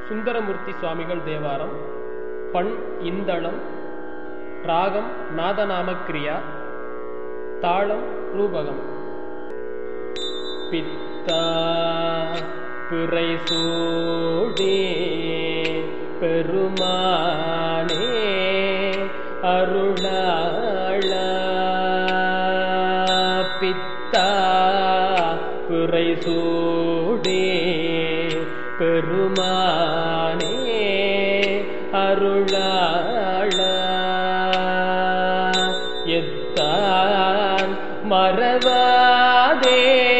சுந்தரமூர்த்தி சுவாமிகள் தேவாரம் பண் இந்தளம் ராகம் நாதநாமக்கிரியா தாளம் ரூபகம் பித்தா பிறை சூடி பெருமானே அருளாள பித்தா பிறை சூடி பெருமானே அருளாள எத்தான் மறவாதே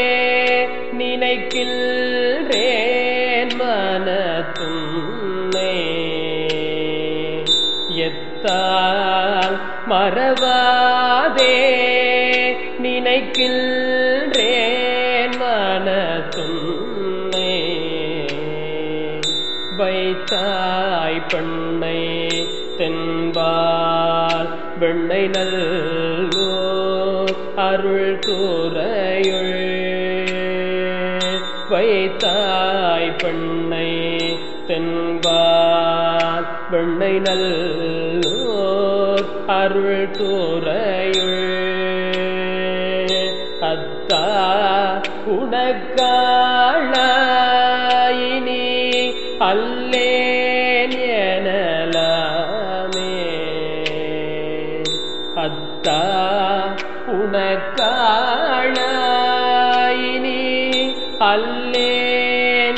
நினைக்கின்றேன் மனத்துன்னை எத்தால் மறவாதே நினைக்கின்றேன் மனத்துன்னை வைத்தாய் பெண்ணை தென்பால் வெண்ணை நல்லோ அருள் கூறையுள் வைத்தாய் பெண்ணை தென்பால் வெண்ணை நல்லோ அருள் கூறையுள் அத்தா உனக்காளாயினி அல்லேன் எனலாமே அத்தா உனக்காளாயினி அல்லேன்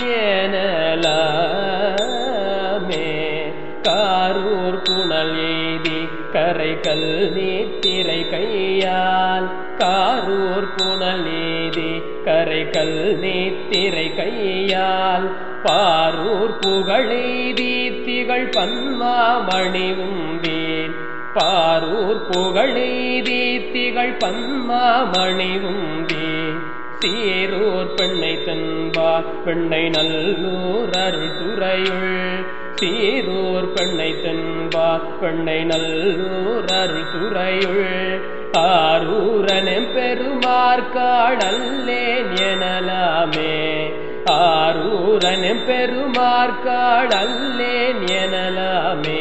எனலாமே காரூர் புனல் எய்தி கரை கல் நீத்திரை கையால் காரூர் புனல் நீதி கரை கல் நீத்திரை கையால் பாரூர் புகழெய்தி திகழ் பன்மாமணி உந்தேன் பாரூர் புகழெய்தி திகழ் பன்மாமணி உந்தேன் சீரூர் பெண்ணை தென்பார் பெண்ணை நல்லூர் அருள் துறையுள் சீரூர் பெண்ணை தென்பார் பெண்ணை நல்லூர் அருள் துறையுள் ஆரூரனும் பெருமார்காடல்லேன் எனலாமே ஆரூரனும் பெருமார்காடல்லேன் எனலாமே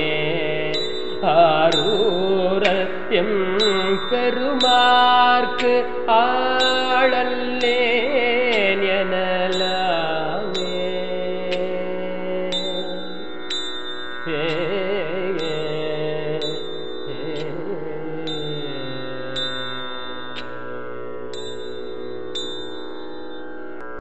ஆரூரல் எம் பெருமார்க்கு ஆளல்லே